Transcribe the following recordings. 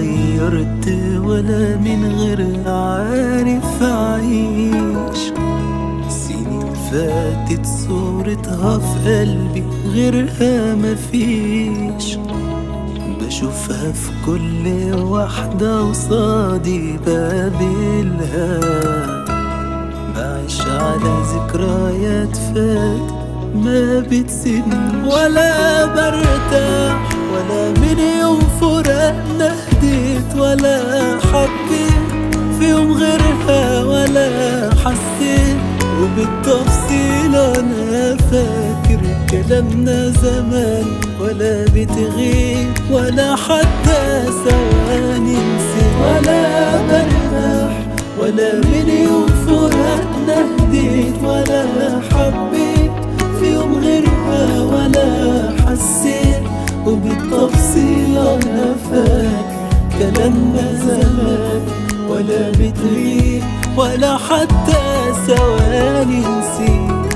اتغيرت ولا من غير عارف أعيش سنين فاتت صورتها في قلبي غيرها مفيش بشوفها في كل واحدة قصادي بقابلها بعيش على ذكريات فات ما بتسيبني ولا برتاح ولا من يوم فراقنا هديت ولا حبيت في يوم غيرها ولا حسيت وبالتفصيل انا فاكر كلامنا زمان ولا بتغيب ولا حتى ثواني نسيت ولا برتاح ولا من يوم فراقنا هديت ولا حبيت في يوم غيرها ولا حسيت وبالتفصيل انا فاكر كلامنا زمان ولا بتغيب ولا حتى ثواني نسيت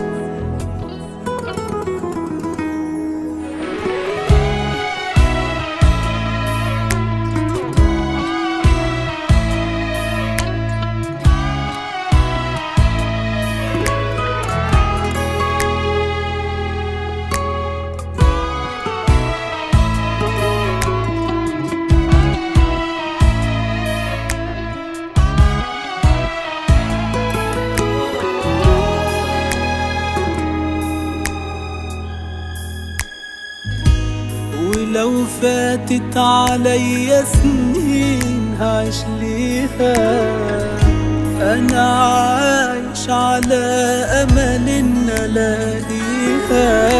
ولو فاتت عليا سنين هعيش ليها انا عايش على امل ان الاقيها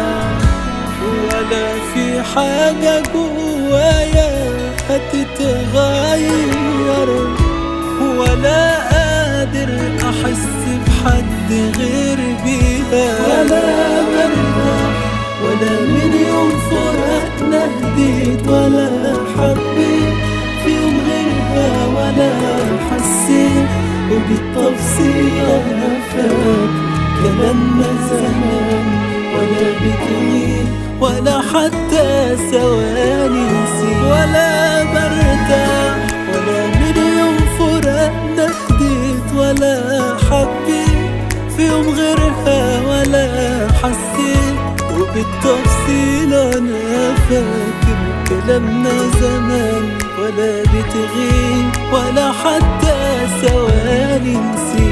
ولا في حاجة جوايا هتتغير ولا قادر احس بحد غير بيها ولا برتاح ولا من يوم فراقنا هديت ولا حبيت في يوم غيرها ولا حسيت وبالتفصيل انا فاكر كلامنا زمان ولا بتغيب ولا حتى ثواني نسيت ولا برتاح ولا من يوم فراقنا هديت ولا حبيت في يوم غيرها ولا حسيت وبالتفصيل انا فاكر كلامنا زمان ولا بتغيب ولا حتى ثواني نسيت